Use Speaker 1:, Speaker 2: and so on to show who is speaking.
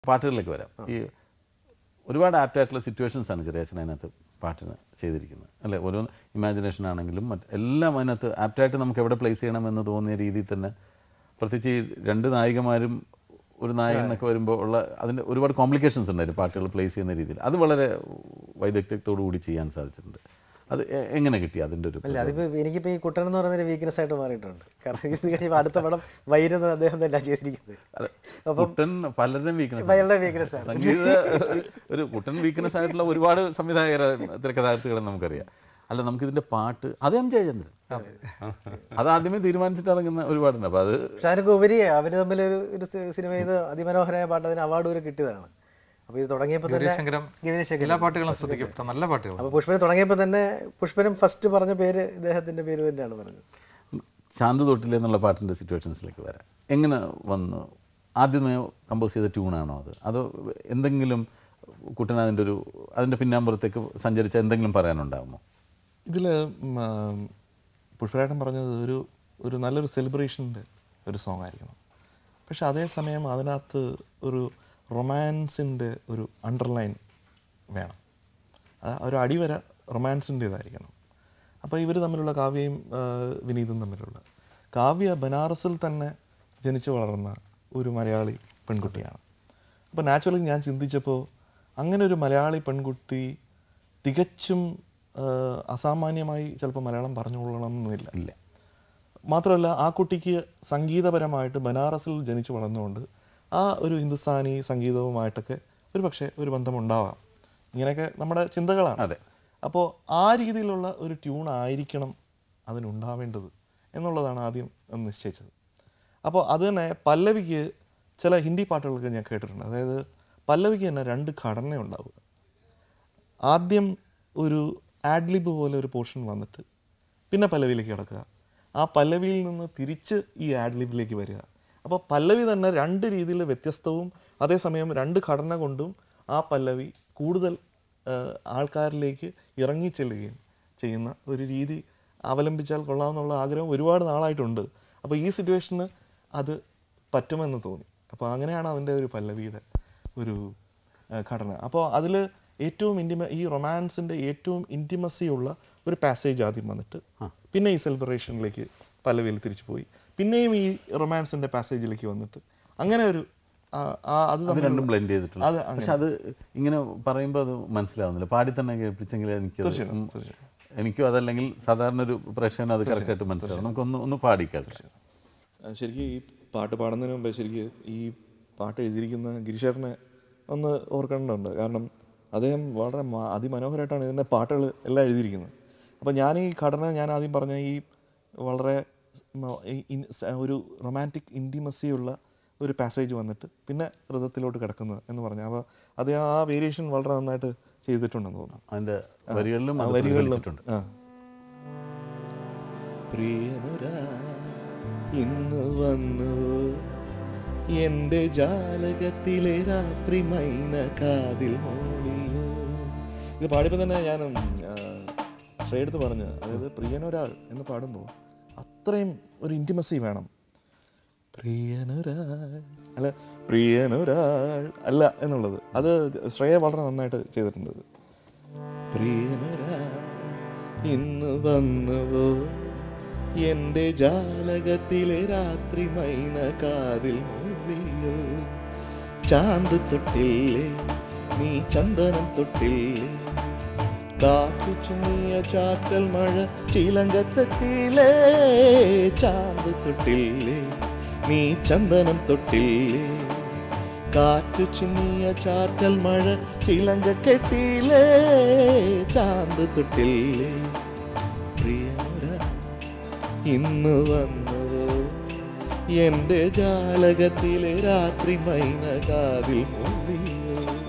Speaker 1: പാട്ടുകളിലേക്ക് വരാം ഈ ഒരുപാട് ആപ്റ്റായിട്ടുള്ള സിറ്റുവേഷൻസ് ആണ് ചെറിയച്ഛൻ അതിനകത്ത് പാട്ടിന് ചെയ്തിരിക്കുന്നത് അല്ലേ ഓരോ ഇമാജിനേഷൻ ആണെങ്കിലും മറ്റ് എല്ലാം അതിനകത്ത് ആപ്റ്റായിട്ട് നമുക്ക് എവിടെ പ്ലേസ് ചെയ്യണമെന്ന് തോന്നിയ രീതിയിൽ തന്നെ പ്രത്യേകിച്ച് ഈ രണ്ട് നായികമാരും ഒരു നായകൻ എന്നൊക്കെ വരുമ്പോൾ ഉള്ള അതിൻ്റെ ഒരുപാട് കോംപ്ലിക്കേഷൻസ് ഉണ്ടായിരുന്നു പാട്ടുകൾ പ്ലേസ് ചെയ്യുന്ന രീതിയിൽ അത് വളരെ വൈദഗ്ധ്യത്തോടു കൂടി ചെയ്യാൻ സാധിച്ചിട്ടുണ്ട് അത് എ- എങ്ങനെ കിട്ടി അതിൻ്റെ ഒരു
Speaker 2: അല്ല അതിപ്പോ എനിക്കിപ്പോ ഈ കുട്ടൻ എന്ന് പറയുന്നൊരു വീക്ക്നെസ് ആയിട്ട് മാറിയിട്ടുണ്ട് കാരണം ഇത് കഴിയുമ്പോൾ അടുത്ത പടം വൈരം എന്ന് പറഞ്ഞ അദ്ദേഹം തന്നെ ചെയ്തിരിക്കുന്നത് അപ്പം
Speaker 1: കുട്ടൻ പലരുടെയും വീക്ക്നസ്
Speaker 2: വയറുടെ വീക്ക്നെസ് ആണ്
Speaker 1: സംഗീത ഒരു കുട്ടൻ വീക്ക്നെസ് ആയിട്ടുള്ള ഒരുപാട് സംവിധായകരെ തിരക്കഥാകൃത്തുകളെ നമുക്കറിയാം അല്ല നമുക്കിതിന്റെ പാട്ട് അത് എം ജയചന്ദ്രൻ അത് ആദ്യമേ തീരുമാനിച്ചിട്ട് ഇറങ്ങുന്ന ഒരുപാടുണ്ട് അപ്പോൾ അത്
Speaker 2: പക്ഷെ അതിനൊക്കെ ഉപരി അവർ തമ്മിൽ ഒരു ഒരു സിനിമ ഇത് അതിമനോഹരമായ പാട്ട് അതിന് അവാർഡ് വരെ കിട്ടിയതാണ് അപ്പോൾ ഇത് തുടങ്ങിയപ്പോൾ തന്നെ
Speaker 3: ഗൗരീശങ്കരം
Speaker 2: ഗിരീശങ്കരം.
Speaker 3: എല്ലാ പാട്ടുകളും ശ്രദ്ധിക്കപ്പെട്ട നല്ല പാട്ടുകൾ
Speaker 2: അപ്പോൾ പുഷ്പനെ തുടങ്ങിയപ്പോൾ തന്നെ പുഷ്പനും ഫസ്റ്റ് പറഞ്ഞ പേര് ഇദ്ദേഹത്തിന്റെ പേര് തന്നെയാണ് പറഞ്ഞത്
Speaker 1: ശാന്ത തൊട്ടില്ല എന്നുള്ള പാട്ടിൻ്റെ സിറ്റുവേഷൻസിലേക്ക് വരാം എങ്ങനെ വന്നു ആദ്യമേ കമ്പോസ് ചെയ്ത ട്യൂണാണോ അത് അതോ എന്തെങ്കിലും കുട്ടൻ അതിൻ്റെ ഒരു അതിൻ്റെ പിന്നാമ്പുറത്തേക്ക് സഞ്ചരിച്ച എന്തെങ്കിലും പറയാനുണ്ടാകുമോ
Speaker 4: ഇതിൽ പുഷ്പരാട്ടൻ പറഞ്ഞത് ഒരു ഒരു നല്ലൊരു സെലിബ്രേഷൻ്റെ ഒരു സോങ് ആയിരിക്കണം പക്ഷെ അതേസമയം അതിനകത്ത് ഒരു റൊമാൻസിൻ്റെ ഒരു അണ്ടർലൈൻ വേണം ആ ഒരു അടിവര റൊമാൻസിൻ്റേതായിരിക്കണം അപ്പോൾ ഇവർ തമ്മിലുള്ള കാവ്യയും ആ, വിനീതും തമ്മിലുള്ള കാവ്യ ബനാറസിൽ തന്നെ ജനിച്ചു വളർന്ന ഒരു മലയാളി പെൺകുട്ടിയാണ് അപ്പോൾ നാച്ചുറലി ഞാൻ ചിന്തിച്ചപ്പോൾ അങ്ങനെ ഒരു മലയാളി പെൺകുട്ടി തികച്ചും ആ, അസാമാന്യമായി ചിലപ്പോൾ മലയാളം പറഞ്ഞുകൊള്ളണം എന്നില്ല
Speaker 1: ഇല്ല
Speaker 4: മാത്രമല്ല ആ കുട്ടിക്ക് സംഗീതപരമായിട്ട് ബനാറസിൽ ജനിച്ചു വളർന്നുകൊണ്ട് ആ ഒരു ഹിന്ദുസ്ഥാനി സംഗീതവുമായിട്ടൊക്കെ ഒരു പക്ഷേ ഒരു ബന്ധമുണ്ടാവാം ഇങ്ങനെയൊക്കെ നമ്മുടെ ചിന്തകളാണ്
Speaker 1: അതെ.
Speaker 4: അപ്പോൾ ആ രീതിയിലുള്ള ഒരു ട്യൂൺ ആയിരിക്കണം അതിനുണ്ടാവേണ്ടത് എന്നുള്ളതാണ് ആദ്യം ഒന്ന് നിശ്ചയിച്ചത് അപ്പോൾ അത് തന്നെ പല്ലവിക്ക് ചില ഹിന്ദി പാട്ടുകളൊക്കെ ഞാൻ കേട്ടിട്ടുണ്ട് അതായത് പല്ലവിക്ക് തന്നെ രണ്ട് ഘടന ഉണ്ടാവുക ആദ്യം ഒരു ആഡ്ലിബ് പോലെ ഒരു പോർഷൻ വന്നിട്ട് പിന്നെ പല്ലവിയിലേക്ക് കിടക്കുക ആ പല്ലവിയിൽ നിന്ന് തിരിച്ച് ഈ ആഡ്ലിബിലേക്ക് വരിക അപ്പോൾ പല്ലവി തന്നെ രണ്ട് രീതിയിൽ വ്യത്യസ്തവും അതേസമയം രണ്ട് ഘടന കൊണ്ടും ആ പല്ലവി കൂടുതൽ ആ, ആൾക്കാരിലേക്ക് ഇറങ്ങിച്ചെല്ലുകയും ചെയ്യുന്ന ഒരു രീതി അവലംബിച്ചാൽ കൊള്ളാമെന്നുള്ള ആഗ്രഹം ഒരുപാട് നാളായിട്ടുണ്ട് അപ്പോൾ ഈ സിറ്റുവേഷന് അത് പറ്റുമെന്ന് തോന്നി അപ്പോൾ അങ്ങനെയാണ് അതിൻ്റെ ഒരു പല്ലവിയുടെ ഒരു ആ, ഘടന അപ്പോൾ അതിൽ ഏറ്റവും ഇൻറ്റിമ ഈ റൊമാൻസിൻ്റെ ഏറ്റവും ഇൻറ്റിമസി ഉള്ള ഒരു പാസേജ് ആദ്യം വന്നിട്ട് പിന്നെ ഈ സെലിബ്രേഷനിലേക്ക് പല്ലവിയിൽ തിരിച്ചു പോയി പിന്നെയും ഈ റൊമാൻസിൻ്റെ പാസേജിലേക്ക് വന്നിട്ട് അങ്ങനെ ഒരു ആ, ആ, അത്
Speaker 1: അത്
Speaker 4: തമ്മിലുള്ള-
Speaker 1: രണ്ടും ബ്ലെൻഡ് ചെയ്തിട്ടുണ്ട്
Speaker 4: അത്
Speaker 1: പക്ഷെ അത് ഇങ്ങനെ പറയുമ്പോൾ അത് മനസ്സിലാവുന്നില്ല പാടി തന്നെ കേൾപ്പിച്ചെങ്കിൽ എനിക്ക്
Speaker 4: തീർച്ചയായും, തീർച്ചയായും.
Speaker 1: എനിക്കും അതല്ലെങ്കിൽ സാധാരണ ഒരു പ്രേക്ഷകന് അത് കറക്റ്റായിട്ട് മനസ്സിലാവും നമുക്കൊന്ന് ഒന്ന് പാടി കേൾക്കാം
Speaker 4: ആ, ശരിക്കും ഈ പാട്ട് പാടുന്നതിന് മുമ്പേ ശരിക്കും ഈ പാട്ട് എഴുതിയിരിക്കുന്ന ഗിരിശേട്ടനെ ഒന്ന് ഓർക്കേണ്ടതുണ്ട് കാരണം അദ്ദേഹം വളരെ മ- അതിമനോഹരമായിട്ടാണ് ഇതിൻ്റെ പാട്ടുകൾ എല്ലാം എഴുതിയിരിക്കുന്നത് അപ്പോൾ ഞാൻ ഈ ഘടന ഞാൻ ആദ്യം പറഞ്ഞ ഈ വളരെ മ- ഈ- ഇൻ- സ- ഒരു റൊമാൻറ്റിക് ഇൻറ്റിമസിയുള്ള ഒരു പാസേജ് വന്നിട്ട് പിന്നെ ഹൃദയത്തിലോട്ട് കിടക്കുന്നത് എന്ന് പറഞ്ഞു അപ്പോൾ അത് ആ വേരിയേഷൻ വളരെ നന്നായിട്ട് ചെയ്തിട്ടുണ്ടെന്ന് തോന്നുന്നു
Speaker 1: അതിൻ്റെ വരികളിലും
Speaker 4: ആ
Speaker 1: അത്
Speaker 4: വരികളിലും
Speaker 1: പ്രതിഫലിച്ചിട്ടുണ്ട്
Speaker 4: ആ പ്രിയനുരാ ഇന്ന് വന്നു എന്റെ ജാലകത്തിലെ രാത്രി മൈന കാതിൽ മൂളിയോ ഇത് പാടിയപ്പോൾ തന്നെ ഞാൻ ശ്രേയെടുത്ത് പറഞ്ഞു അതായത് പ്രിയനൊരാൾ എന്ന് പാടുമ്പോൾ അത്രയും ഒരു ഇൻറ്റിമസി വേണം പ്രിയനൊരാൾ അല്ല പ്രിയനൊരാൾ അല്ല എന്നുള്ളത് അത് ശ്രേയ വളരെ നന്നായിട്ട് ചെയ്തിട്ടുണ്ട് ഇത്. പ്രിയനൊരാൾ ഇന്ന് വന്നുവോ എന്റെ ജാലകത്തിലെ രാത്രി മൈന കാതിൽ മൂളിയോ ചാന്ത് തൊട്ടില്ലേ നീ ചന്ദനം തൊട്ടില്ലേ കാറ്റു ചുങ്ങിയ ചാറ്റൽ മഴ ചിലങ്കത്തെത്തിയില്ലേ ചാന്ത് തൊട്ടില്ലേ നീ ചന്ദനം തൊട്ടില്ലേ കാറ്റു ചിന്നിയ ചാറ്റൽ മഴ ചിലങ്ക കെട്ടിയില്ലേ ചാന്ത് തൊട്ടില്ലേ പ്രിയര ഇന്ന് വന്നവോ എന്റെ ജാലകത്തിലെ രാത്രി മൈന കാതിൽ മൂടിയോ